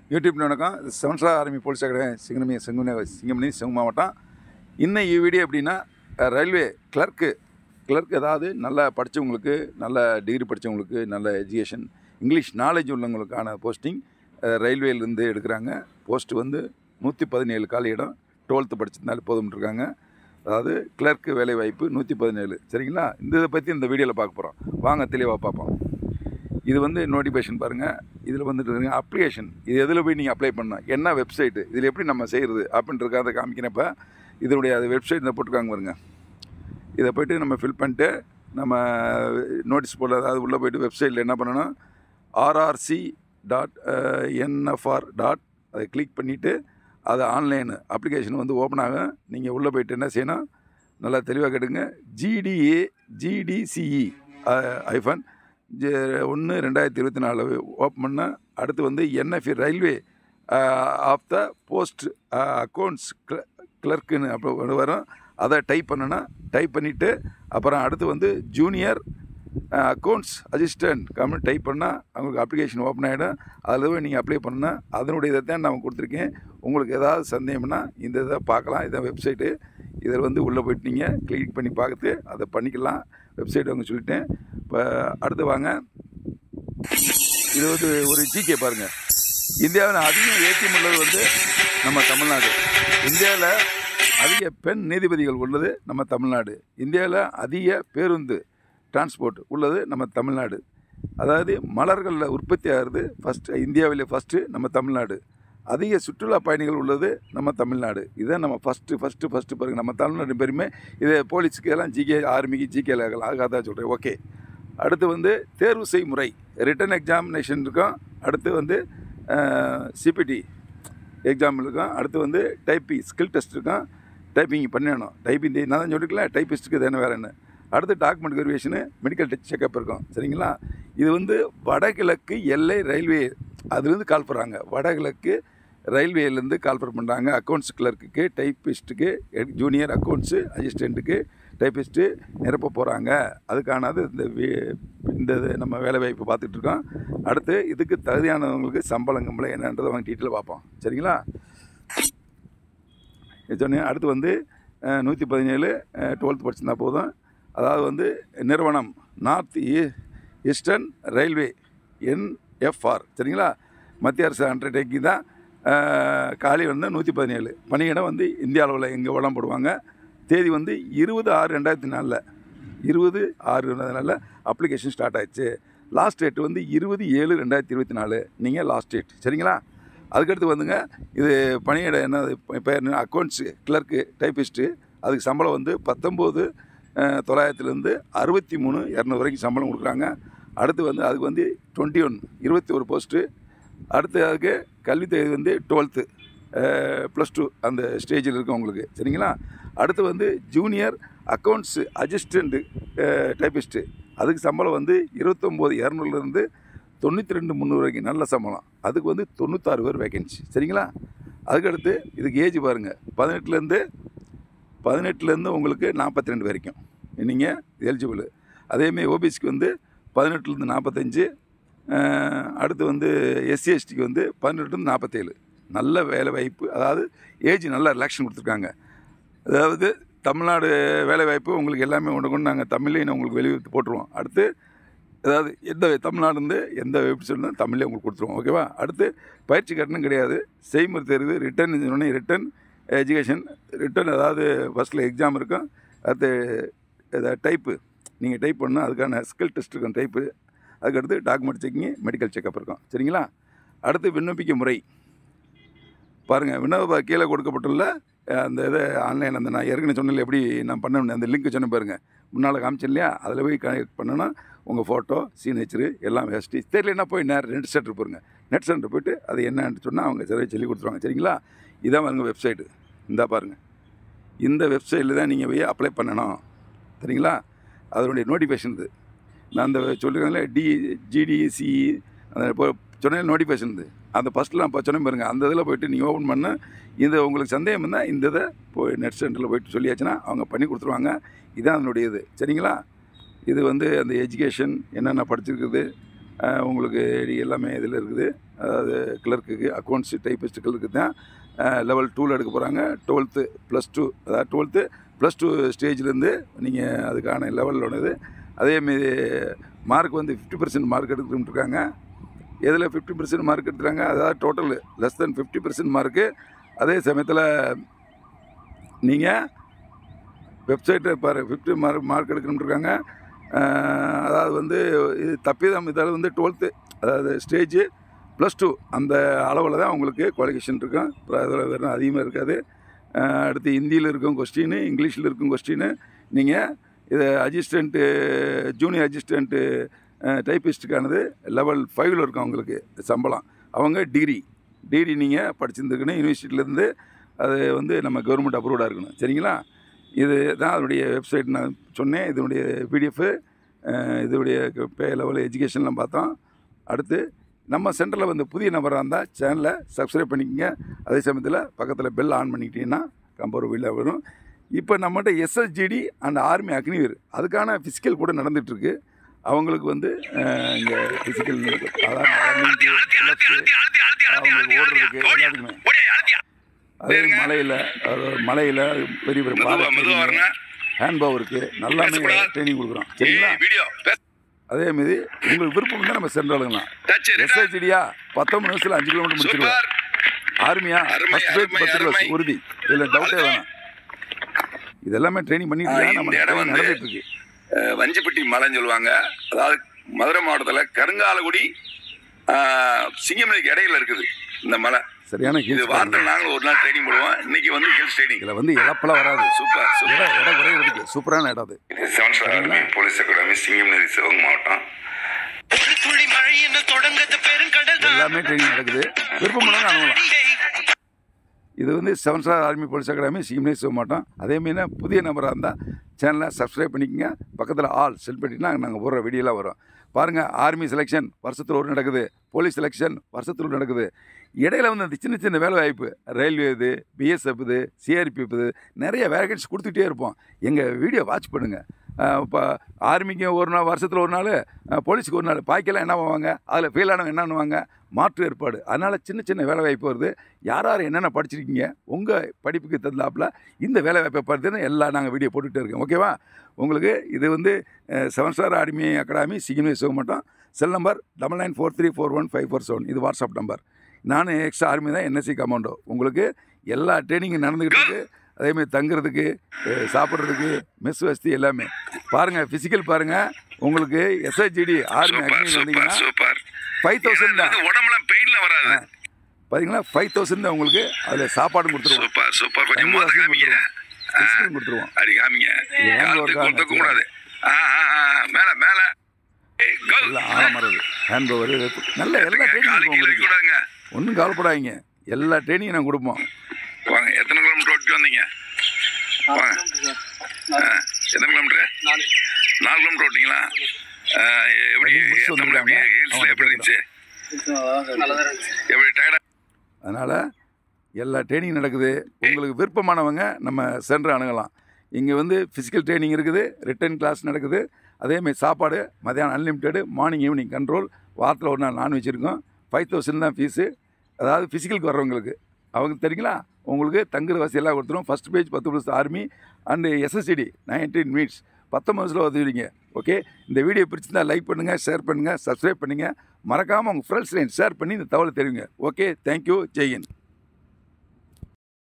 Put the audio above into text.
YouTube வணக்கம் இது seven star army police academy Singamani செங்குனே சிங்கமணி செங்கு மாவட்டம் இன்னும் இ வீடியோ எப்படின்னா அஹ், ரயில்வே கிளர்க்கு கிளர்க் ஏதாவது நல்லா படித்தவங்களுக்கு நல்ல டிகிரி படித்தவங்களுக்கு நல்ல எஜுகேஷன் இங்கிலீஷ் நாலேஜ் உள்ளவங்களுக்கான போஸ்டிங் ரயில்வேலேருந்து எடுக்கிறாங்க போஸ்ட் வந்து நூற்றி பதினேழு காலி இடம் டுவெல்த்து படிச்சிருந்தாலே போதும்னு இருக்காங்க அதாவது கிளர்க்கு வேலை வாய்ப்பு நூற்றி பதினேழு சரிங்களா இந்த இதை பற்றி இந்த வீடியோவில் பார்க்க போகிறோம் வாங்க தெளிவாக பார்ப்போம் இது வந்து நோட்டிஃபிகேஷன் பாருங்கள் இதில் வந்துட்டு அப்ளிகேஷன் இது எதில் போய் நீங்கள் அப்ளை பண்ணணும் என்ன வெப்சைட்டு இதில் எப்படி நம்ம செய்கிறது அப்படின்றத காமிக்கிறப்ப இதனுடைய அது வெப்சைட் இந்த போட்டுருக்காங்க பாருங்க இதை போய்ட்டு நம்ம ஃபில் பண்ணிட்டு நம்ம நோட்டீஸ் போர்டில் அதாவது உள்ளே போயிட்டு வெப்சைட்டில் என்ன பண்ணணும் ஆர்ஆர்சி டாட் என்எஃப்ஆர் டாட் அதை கிளிக் பண்ணிவிட்டு அது ஆன்லைன் அப்ளிகேஷன் வந்து ஓப்பன் ஆகும் நீங்கள் உள்ளே போயிட்டு என்ன செய்யணும் நல்லா தெளிவாக கேட்டுங்க ஜிடிஏ ஜிடிசிஇ ஐஃபன் ஒன்று ரெண்டாயிரத்தி இருபத்தி நாலு ஓப்பன் பண்ண அடுத்து வந்து NFE railway of the post accounts கிளர்க்குன்னு அப்போ ஒன்று வரும் அதை டைப் பண்ணணும் டைப் பண்ணிவிட்டு அப்புறம் அடுத்து வந்து ஜூனியர் அக்கௌண்ட்ஸ் அசிஸ்டன்ட் கம்னு டைப் பண்ணால் அவங்களுக்கு அப்ளிகேஷன் ஓப்பன் ஆகிடும் அதில் போய் நீங்கள் அப்ளை பண்ணால் அதனுடைய இதை தான் நான் கொடுத்துருக்கேன் உங்களுக்கு ஏதாவது சந்தேகம்னா இந்த இதை பார்க்கலாம் இதான் வெப்சைட்டு இதில் வந்து உள்ளே போயிட்டு நீங்கள் கிளிக் பண்ணி பார்த்து அதை பண்ணிக்கலாம் வெப்சைட் அவங்க சொல்லிட்டேன் இப்போ அடுத்து வாங்க இது வந்து ஒரு ஜிகே பாருங்கள் இந்தியாவில் அதிக ஏடிஎம் உள்ளது வந்து நம்ம தமிழ்நாடு இந்தியாவில் அதிக பெண் நீதிபதிகள் உள்ளது நம்ம தமிழ்நாடு இந்தியாவில் அதிக பேருந்து டிரான்ஸ்போர்ட் உள்ளது நம்ம தமிழ்நாடு அதாவது மலர்களில் உற்பத்தி ஆகிறது ஃபஸ்ட்டு இந்தியாவிலே ஃபஸ்ட்டு நம்ம தமிழ்நாடு அதிக சுற்றுலா பயணிகள் உள்ளது நம்ம தமிழ்நாடு இதான் நம்ம ஃபஸ்ட்டு ஃபஸ்ட்டு ஃபஸ்ட்டு பாருங்கள் நம்ம தமிழ்நாடு பெருமை இது போலீஸுக்கு எல்லாம் ஜிகே ஆர்மிக்கு ஜிகே அதுக்காக தான் சொல்கிறேன் ஓகே அடுத்து வந்து தேர்வு செய் முறை ரிட்டன் எக்ஸாமினேஷன் இருக்கும் அடுத்து வந்து சிபிடி எக்ஸாம் இருக்கும் அடுத்து வந்து டைப்பிங் ஸ்கில் டெஸ்ட் இருக்கும் டைப்பிங் பண்ணணும் டைப்பிங் நான் தான் சொல்லிருக்கல டைப்பிஸ்ட்டுக்கு தானே வேறு என்ன அடுத்து டாக்குமெண்ட் வெரிஃபிகேஷனு மெடிக்கல் செக்கப் இருக்கும் சரிங்களா இது வந்து வடகிழக்கு எல்லை ரயில்வே அதுலேருந்து கால் பண்ணுறாங்க வடகிழக்கு ரயில்வேலேருந்து கால் பண்ணுறாங்க அக்கௌண்ட்ஸ் கிளர்க்குக்கு டைப்பிஸ்ட்டுக்கு ஜூனியர் அக்கௌண்ட்ஸு அசிஸ்டண்ட்டுக்கு டைப்பிஸ்ட்டு நிரப்ப போகிறாங்க அதுக்கானது இந்த வி- இந்த இது நம்ம வேலை வாய்ப்பு பார்த்துட்டு இருக்கோம் அடுத்து இதுக்கு தகுதியானவங்களுக்கு சம்பளம் கம்பளம் என்னன்றதை அவங்க டீட்டெயில் பார்ப்போம் சரிங்களா இது சொன்னேன் அடுத்து வந்து நூற்றி பதினேழு டுவெல்த் படிச்சிருந்தா போதும் அதாவது வந்து நிறுவனம் north e eastern railway NFR சரிங்களா மத்திய அரசு அண்டர்டேக்கிங் தான் அஹ், காலி வந்து நூற்றி பதினேழு பணியிடம் வந்து இந்திய அளவில் எங்கே வளம் போடுவாங்க தேதி வந்து இருபது ஆறு ரெண்டாயிரத்தி நாலில் இருபது ஆறு நாளில் அப்ளிகேஷன் ஸ்டார்ட் ஆயிடுச்சு லாஸ்ட் டேட் வந்து இருபது ஏழு ரெண்டாயிரத்தி இருபத்தி நாலு நீங்கள் லாஸ்ட் டேட் சரிங்களா அதுக்கடுத்து வந்துங்க இது பணியிட என்ன பேர் என்ன அக்கௌண்ட்ஸு கிளர்க்கு டைப்பிஸ்ட்டு அதுக்கு சம்பளம் வந்து பத்தொம்போது அஹ், தொள்ளாயிரத்துலேருந்து அறுபத்தி மூணு இரநூறு வரைக்கும் சம்பளம் கொடுக்குறாங்க அடுத்து வந்து அதுக்கு வந்து டுவெண்ட்டி ஒன் இருபத்தி ஒரு போஸ்ட்டு அடுத்து அதுக்கு கல்வி தகுதி வந்து டுவெல்த்து ப்ளஸ் டூ அந்த ஸ்டேஜில் இருக்கும் உங்களுக்கு சரிங்களா அடுத்து வந்து ஜூனியர் அக்கௌண்ட்ஸு அசிஸ்டண்ட்டு டைப்பிஸ்ட்டு அதுக்கு சம்பளம் வந்து இருபத்தொம்போது இரநூறுலேருந்து தொண்ணூற்றி ரெண்டு முந்நூறு வரைக்கும் நல்ல சம்பளம் அதுக்கு வந்து தொண்ணூத்தாறு பேர் வேகன்சி சரிங்களா அதுக்கடுத்து இதுக்கு ஏஜ் பாருங்கள் பதினெட்டுலேருந்து பதினெட்டுலேருந்து உங்களுக்கு நாற்பத்தி ரெண்டு வரைக்கும் நீங்கள் எலிஜிபிள் அதேமாரி ஓபிசிக்கு வந்து பதினெட்டுலேருந்து நாற்பத்தஞ்சு அஹ், அடுத்து வந்து எஸ்சி எஸ்டிக்கு வந்து பதினெட்டுலேருந்து நாற்பத்தேழு நல்ல வேலை வாய்ப்பு அதாவது ஏஜ் நல்ல ரிலாக்ஷன் கொடுத்துருக்காங்க அதாவது தமிழ்நாடு வேலை வாய்ப்பு உங்களுக்கு எல்லாமே கொண்டு கொண்டு நாங்கள் தமிழ்லேயும் உங்களுக்கு வெளியே போட்டுருவோம் அடுத்து அதாவது எந்த தமிழ்நாடு இருந்து எந்த வெப்சைட் இருந்தாலும் தமிழ்லேயே உங்களுக்கு கொடுத்துருவோம் ஓகேவா அடுத்து பயிற்சி கட்டணம் கிடையாது செய்முறை தேர்வு ரிட்டன் சொன்னே ரிட்டன் எஜுகேஷன் ரிட்டன் அதாவது ஃபஸ்ட்டில் எக்ஸாம் இருக்கும் அடுத்து இதை டைப்பு நீங்கள் டைப் பண்ணால் அதுக்கான ஸ்கில் டெஸ்ட் இருக்கும் டைப்பு அதுக்கடுத்து டாக்குமெண்ட் செக்கிங்கு மெடிக்கல் செக்கப் இருக்கும் சரிங்களா அடுத்து விண்ணப்பிக்க முறை பாருங்கள் விண்ணப்ப கீழே கொடுக்கப்பட்டுள்ள அஹ், அந்த இதை ஆன்லைன் அந்த நான் ஏற்கனவே சொன்னல எப்படி நான் பண்ண அந்த லிங்க் சொன்ன பாருங்கள் முன்னால் காமிச்சேன் இல்லையா அதில் போய் கனெக்ட் பண்ணனா உங்கள் ஃபோட்டோ சீனேச்சரு எல்லாம் வேஸ்ட்டு தெரியலன்னா போய் நேரம் நெட் சென்டர் போயிருங்க நெட் சென்டர் போயிட்டு அது என்னன்னு சொன்னால் அவங்க சரி சொல்லி கொடுத்துருவாங்க சரிங்களா இதான் பாருங்க வெப்சைட்டு இந்தா பாருங்கள் இந்த வெப்சைட்டில் தான் நீங்கள் போய் அப்ளை பண்ணணும் சரிங்களா அதனுடைய நோட்டிஃபிகேஷன் இது நான் அந்த சொல்லிருக்கேன்ல டி ஜிடிசி அந்த இப்போ சொன்ன நோட்டிஃபிகேஷன் இது அந்த ஃபஸ்ட்டில் நான் இப்போ சொன்னேன் பாருங்கள் அந்த இதில் போயிட்டு நீங்கள் ஓப்பன் பண்ண இது உங்களுக்கு சந்தேகம் இருந்தால் இந்த இதை போய் நெட் சென்டரில் போயிட்டு சொல்லியாச்சுன்னா அவங்க பண்ணி கொடுத்துருவாங்க இதான் அதனுடைய இது சரிங்களா இது வந்து அந்த எஜுகேஷன் என்னென்ன படிச்சிருக்குது அஹ், உங்களுக்கு எல்லாமே இதில் இருக்குது அதாவது கிளர்க்குக்கு அக்கௌண்ட்ஸு டைப்பிஸ்ட் கிளர்க்கு தான் லெவல் டூவில் எடுக்க போகிறாங்க டுவெல்த்து ப்ளஸ் டூ அதாவது டுவெல்த்து ப்ளஸ் டூ ஸ்டேஜ்லேருந்து நீங்கள் அதுக்கான லெவலில் உள்ளது அதேமாரி மார்க் வந்து ஃபிஃப்டி பர்சன்ட் மார்க் எடுத்துகிட்டு இருக்காங்க எதில் ஃபிஃப்டி பர்சன்ட் மார்க் எடுத்துறாங்க அதாவது total less than fifty percent mark அதே சமயத்தில் நீங்கள் வெப்சைட்டை பாரு ஃபிஃப்டி மார்க் மார்க் எடுக்கணும்னு இருக்காங்க அஹ், அதாவது வந்து இது தப்பிதம் இதில் வந்து டுவெல்த்து அதாவது ஸ்டேஜ் ப்ளஸ் டூ அந்த அளவில் தான் உங்களுக்கு குவாலிஃபிகேஷன் இருக்கும் அப்புறம் அதில் வேறு அதிகமாக இருக்காது அஹ், அடுத்து ஹிந்தியில் இருக்கும் கொஸ்டின் இங்கிலீஷில் இருக்கும் கொஸ்டின் நீங்கள் இது அசிஸ்டண்ட்டு ஜூனியர் அசிஸ்டண்ட்டு டைப்பிஸ்ட்டுக்கானது லெவல் ஃபைவ்ல இருக்கும் அவங்களுக்கு சம்பளம் அவங்க டிகிரி டிகிரி நீங்கள் படிச்சிருந்துருக்கணும் யூனிவர்சிட்டியிலேருந்து அது வந்து நம்ம கவர்மெண்ட் அப்ரூவ்டாக இருக்கணும் சரிங்களா இது தான் அதனுடைய வெப்சைட் நான் சொன்னேன் இதனுடைய பிடிஎஃப்பு இதனுடைய பே லெவல் எஜுகேஷன்லாம் பார்த்தோம் அடுத்து நம்ம சென்டரில் வந்து புதிய நபராக இருந்தால் சேனலை சப்ஸ்கிரைப் பண்ணிக்கங்க அதே சமயத்தில் பக்கத்தில் பெல் ஆன் பண்ணிக்கிட்டீங்கன்னா கம்பவர் வீடியோ வரும் இப்போ நம்மகிட்ட எஸ்எஸ்ஜிடி அண்ட் ஆர்மி அக்னிவீர் அதுக்கான ஃபிசிக்கல் கூட நடந்துகிட்ருக்கு அவங்களுக்கு வந்து இங்கே ஃபிசிக்கல் அதாவது running, pull-ups, அவங்களுக்கு ஓடுறதுக்கு எல்லாத்துக்குமே அதே மலையில் மலையில் பெரிய பெரிய மெதுவா மெதுவா பாறை வரங்க ஹேண்ட் பவருக்கு நல்லாமே பேசக்கூடாது. ட்ரைனிங் கொடுக்குறோம் சரிங்களா ஏய் வீடியோ அதே மாதிரி உங்களுக்கு விருப்பம் இருந்தால் நம்ம சென்றாளுங்களாம் டச் எஸ்ஐஜிடியா பத்தொம்பது நிமிஷத்தில் அஞ்சு கிலோமீட்டர் முடிச்சிருவோம் சூப்பர் ஆர்மியா அருமை, ஃபர்ஸ்ட் பேஜ் அருமை, பத்து கிலோ அருமை. உறுதி இதில் டவுட்டே வேணாம் இதெல்லாமே ட்ரைனிங் பண்ணிட்டு ஆ, தான் நம்ம இந்த இடம் training வந்து- நடந்துட்டு இருக்கு அஹ், வஞ்சிப்பட்டி மலைன்னு சொல்லுவாங்க அதாவது மதுரை மாவட்டத்தில் கருங்காலகுடி அஹ், சிங்கமலைக்கு இடையில இருக்குது இந்த மலை சரியான இது ஹில்ஸ் வாரத்தில் நாங்களும் ஒரு நாள் ட்ரைனிங் போடுவோம் இன்னைக்கு வந்து ஹில்ஸ் ட்ரைனிங் இதில் வந்து இழப்பெல்லாம் வராது சூப்பர் சூப்பர் இடம் இடம் குறையிறதுக்கு சூப்பரான இடம் அது seven star army police academy Singamalai Sivaganga மாவட்டம் ஒரு துளி மழை என்ன தொடங்கது பெருங்கடல் தான். எல்லாமே ட்ரைனிங் நடக்குது விருப்பம் பண்ணாங்க அனுகலாம் இது வந்து seven star army police academy சிம்னே சிவ மாட்டோம் அதேமாரி புதிய நபராக இருந்தால் சேனலை சப்ஸ்கிரைப் பண்ணிக்கங்க பக்கத்தில் ஆல் செல் பண்ணிட்டீங்கன்னா நாங்கள் போடுற வீடியோலாம் வரும் பாருங்கள் ஆர்மி செலெக்ஷன் வருஷத்தில் ஒரு நடக்குது போலீஸ் செலெக்ஷன் வருஷத்தில் ஒரு நடக்குது இடையில வந்து அந்த சின்ன சின்ன வேலை வாய்ப்பு ரயில்வே இது பிஎஸ்எஃப் இது சிஆர்பிஎஃப் இது நிறைய வேகன்ஸ் கொடுத்துட்டே இருப்போம் எங்கள் வீடியோ வாட்ச் பண்ணுங்கள் இப்போ ஆர்மிக்கு ஒரு நாள் வருஷத்தில் ஒரு நாள் அஹ், போலீஸுக்கு ஒரு நாள் பாய்க்கெல்லாம் என்ன பண்ணுவாங்க அதில் ஃபெயில் ஆனவங்க என்ன பண்ணுவாங்க மாற்று ஏற்பாடு அதனால் சின்ன சின்ன வேலை வாய்ப்பு வருது யார் யார் என்னென்ன படிச்சிருக்கீங்க உங்கள் படிப்புக்கு தந்தாப்புல இந்த வேலை வாய்ப்பை பார்த்துன்னு எல்லாம் நாங்கள் வீடியோ போட்டுகிட்டே இருக்கோம் ஓகேவா உங்களுக்கு இது வந்து செவன் ஸ்டார் ஆர்மி அகாடமி சிகிமே சிவமட்டம் cell number double nine four three four one five four seven இது வாட்ஸ்அப் நம்பர் நான் எக்ஸ்ட்ரா ஆர்மி தான் என்எஸ்சி கமாண்டோ உங்களுக்கு எல்லா ட்ரைனிங்கும் நடந்துக்கிட்டு இருக்கு அதேமாதிரி தங்குறதுக்கு அஹ், சாப்பிட்றதுக்கு மெஸ் வசதி எல்லாமே பாருங்கள் ஃபிசிக்கல் பாருங்கள் உங்களுக்கு SIGD army super Agni super வந்தீங்கன்னா சூப்பர் ஃபைவ் தௌசண்ட் தான் இது உடம்புல பெயின்ல வராது பார்த்தீங்களா ஃபைவ் தௌசண்ட் தான் உங்களுக்கு அதில் சாப்பாடும் கொடுத்துருவோம் சூப்பர் சூப்பர் கொஞ்சம் தண்ணி மோத வசதியும் காமிங்க கொடுத்துருவோம் ஃபிசிக்கலும் கொடுத்துருவோம் அடி காமிங்க இது hand காலத்துக்கு work ஆ கொடுக்க கூடாது ஆ, ஆ, ஆ, மேல மேல ஏய், go. எல்லாம் ஆழமரது ஹேண்ட் ஓவர் நல்ல எல்லா ட்ரைனிங் காலு இருக்கும் கீழே உங்களுக்கு வைக்கக்கூடாதுங்க. ஒன்றும் கவலைப்படாதீங்க எல்லா ட்ரைனிங்கும் நான் கொடுப்போம் வாங்க எத்தனை கிலோமீட்டர் ஓட்டி வந்தீங்க வாங்க ஆ, எத்தனை கிலோமீட்டர் நாலு கிலோமீட்டர் ஓட்டிங்களா ஆ, எப்படி வண்டி முடிச்சுட்டு எத்தனை வந்திருக்காங்க. ஹில்ஸ்ல அவங்க எப்படி இருந்துச்சு எப்படி டயர்டா அதனால் எல்லா ட்ரைனிங் நடக்குது உங்களுக்கு விருப்பமானவங்க நம்ம சென்று அணுகலாம் இங்கே வந்து ஃபிசிக்கல் ட்ரைனிங் இருக்குது ரிட்டன் கிளாஸ் நடக்குது அதேமாதிரி சாப்பாடு மதியானம் அன்லிமிட்டெடு மார்னிங் ஈவினிங் கண்ட்ரோல் வாரத்தில் ஒரு நாள் நான்வெஜ் இருக்கும் ஃபைவ் தௌசண்ட் தான் ஃபீஸு அதாவது ஃபிசிக்கலுக்கு வர்றவங்களுக்கு அவங்க தெரியுங்களா உங்களுக்கு தங்குற வசதி எல்லாம் கொடுத்துரும் ஃபஸ்ட் பேஜ் பத்து plus army and SSCD nineteen minutes பத்தொம்பதுல உதவிங்க ஓகே இந்த வீடியோ பிடிச்சிருந்தா லைக் பண்ணுங்கள் ஷேர் பண்ணுங்கள் சப்ஸ்கிரைப் பண்ணுங்கள் மறக்காமல் உங்கள் ஃப்ரெண்ட்ஸ் லைன் ஷேர் பண்ணி இந்த தகவலை தெரிவிங்க ஓகே தேங்க்யூ ஜெய்ஹிந்த்